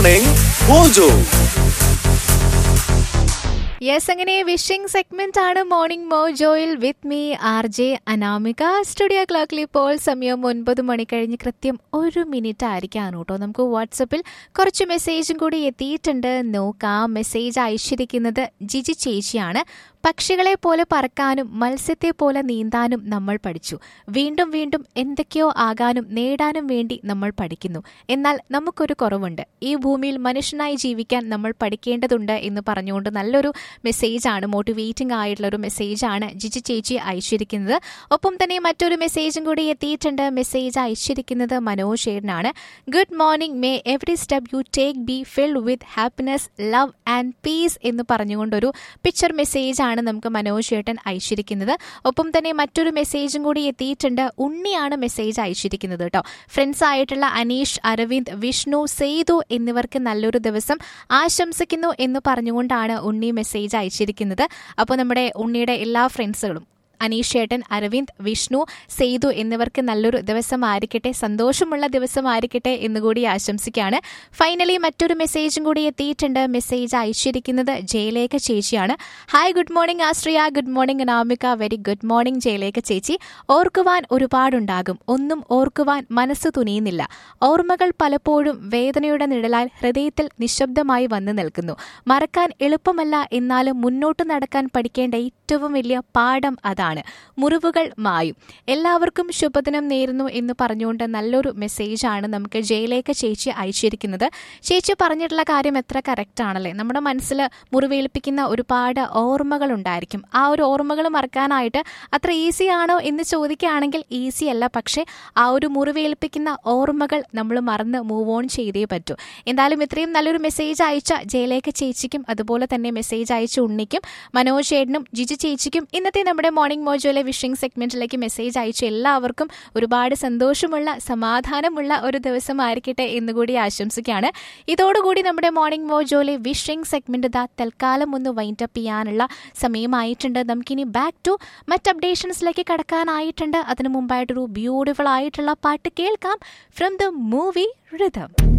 Morning Mojo. Yes അങ്ങനെ wishing segment ആണ് morning മോജോയിൽ with me R J Anamika studio ക്ലോക്കിൽ ഇപ്പോൾ സമയം ഒൻപത് മണി കഴിഞ്ഞ് കൃത്യം ഒരു മിനിറ്റ് ആയിരിക്കാണ് കേട്ടോ നമുക്ക് വാട്സപ്പിൽ കുറച്ച് മെസ്സേജും കൂടി എത്തിയിട്ടുണ്ട് നോക്കാം മെസ്സേജ് അയച്ചിരിക്കുന്നത് ജിജി ചേച്ചിയാണ് പക്ഷികളെ പോലെ പറക്കാനും മത്സ്യത്തെ പോലെ നീന്താനും നമ്മൾ പഠിച്ചു വീണ്ടും വീണ്ടും എന്തൊക്കെയോ ആകാനും നേടാനും വേണ്ടി നമ്മൾ പഠിക്കുന്നു എന്നാൽ നമുക്കൊരു കുറവുണ്ട് ഈ ഭൂമിയിൽ മനുഷ്യനായി ജീവിക്കാൻ നമ്മൾ പഠിക്കേണ്ടതുണ്ട് എന്ന് പറഞ്ഞുകൊണ്ട് നല്ലൊരു മെസ്സേജാണ് മോട്ടിവേറ്റിംഗ് ആയിട്ടുള്ള ഒരു മെസ്സേജാണ് ജിജി ചേച്ചി അയച്ചിരിക്കുന്നത് ഒപ്പം തന്നെ മറ്റൊരു മെസ്സേജും കൂടി എത്തിയിട്ടുണ്ട് മെസ്സേജ് അയച്ചിരിക്കുന്നത് മനോജ് ഷേറിനാണ് good morning may every step you take be filled with happiness love and peace എന്ന് പറഞ്ഞുകൊണ്ടൊരു പിക്ചർ മെസ്സേജാണ് നമുക്ക് മനോജ് ചേട്ടൻ അയച്ചിരിക്കുന്നത് ഒപ്പം തന്നെ മറ്റൊരു മെസ്സേജും കൂടി എത്തിയിട്ടുണ്ട് ഉണ്ണിയാണ് മെസ്സേജ് അയച്ചിരിക്കുന്നത് കേട്ടോ ഫ്രണ്ട്സ് ആയിട്ടുള്ള അനീഷ് അരവിന്ദ് വിഷ്ണു സെയ്തു എന്നിവർക്ക് നല്ലൊരു ദിവസം ആശംസിക്കുന്നു എന്ന് പറഞ്ഞുകൊണ്ടാണ് ഉണ്ണി മെസ്സേജ് അയച്ചിരിക്കുന്നത് അപ്പോൾ നമ്മുടെ ഉണ്ണിയുടെ എല്ലാ ഫ്രണ്ട്സുകളും അനീഷ് ചേട്ടൻ അരവിന്ദ് വിഷ്ണു സെയ്തു എന്നിവർക്ക് നല്ലൊരു ദിവസമായിരിക്കട്ടെ സന്തോഷമുള്ള ദിവസമായിരിക്കട്ടെ എന്നുകൂടി ആശംസിക്കുകയാണ് ഫൈനലി മറ്റൊരു മെസ്സേജും കൂടി എത്തിയിട്ടുണ്ട് മെസ്സേജ് അയച്ചിരിക്കുന്നത് ജയലേഖ ചേച്ചിയാണ് hi good morning Ashriya good morning Anamika very good morning Jayalekha ചേച്ചി ഓർക്കുവാൻ ഒരുപാടുണ്ടാകും ഒന്നും ഓർക്കുവാൻ മനസ്സ് തുനിയുന്നില്ല ഓർമ്മകൾ പലപ്പോഴും വേദനയുടെ നിഴലാൽ ഹൃദയത്തിൽ നിശബ്ദമായി വന്നു നിൽക്കുന്നു മറക്കാൻ എളുപ്പമല്ല എന്നാലും മുന്നോട്ട് നടക്കാൻ പഠിക്കേണ്ട ഏറ്റവും വലിയ പാഠം അതാണ് മുറിവുകൾ മായും എല്ലാവർക്കും ശുഭദിനം നേരുന്നു എന്ന് പറഞ്ഞുകൊണ്ട് നല്ലൊരു മെസ്സേജാണ് നമുക്ക് ജയലേഖ ചേച്ചി അയച്ചിരിക്കുന്നത് ചേച്ചി പറഞ്ഞിട്ടുള്ള കാര്യം എത്ര കറക്റ്റ് ആണല്ലേ നമ്മുടെ മനസ്സിൽ മുറിവേൽപ്പിക്കുന്ന ഒരുപാട് ഓർമ്മകൾ ഉണ്ടായിരിക്കും ആ ഒരു ഓർമ്മകൾ മറക്കാനായിട്ട് അത്ര ഈസി ആണോ എന്ന് ചോദിക്കുകയാണെങ്കിൽ ഈസി അല്ല പക്ഷേ ആ ഒരു മുറിവേൽപ്പിക്കുന്ന ഓർമ്മകൾ നമ്മൾ മറന്ന് മൂവ് ഓൺ ചെയ്തേ പറ്റൂ എന്തായാലും ഇത്രയും നല്ലൊരു മെസ്സേജ് അയച്ച ജയലേഖ ചേച്ചിക്കും അതുപോലെ തന്നെ മെസ്സേജ് അയച്ച ഉണ്ണിക്കും മനോജ് ചേട്ടനും ജിജി ചേച്ചിക്കും ഇന്നത്തെ നമ്മുടെ മോർണിംഗ് മോജോയിലെ വിഷിംഗ് സെഗ്മെന്റിലേക്ക് മെസ്സേജ് അയച്ച എല്ലാവർക്കും ഒരുപാട് സന്തോഷമുള്ള സമാധാനമുള്ള ഒരു ദിവസമായിരിക്കട്ടെ എന്നുകൂടി ആശംസിക്കുകയാണ് ഇതോടുകൂടി നമ്മുടെ മോർണിംഗ് മോജോയിലെ വിഷിംഗ് സെഗ്മെന്റ് ദാ തൽക്കാലം ഒന്ന് വൈൻഡ് അപ്പ് ചെയ്യാനുള്ള സമയമായിട്ടുണ്ട് നമുക്കിനി ബാക്ക് ടു മറ്റ് അപ്ഡേഷൻസിലേക്ക് കടക്കാനായിട്ടുണ്ട് അതിനു മുമ്പായിട്ടൊരു ബ്യൂട്ടിഫുൾ ആയിട്ടുള്ള പാട്ട് കേൾക്കാം ഫ്രം ദ മൂവി റിതം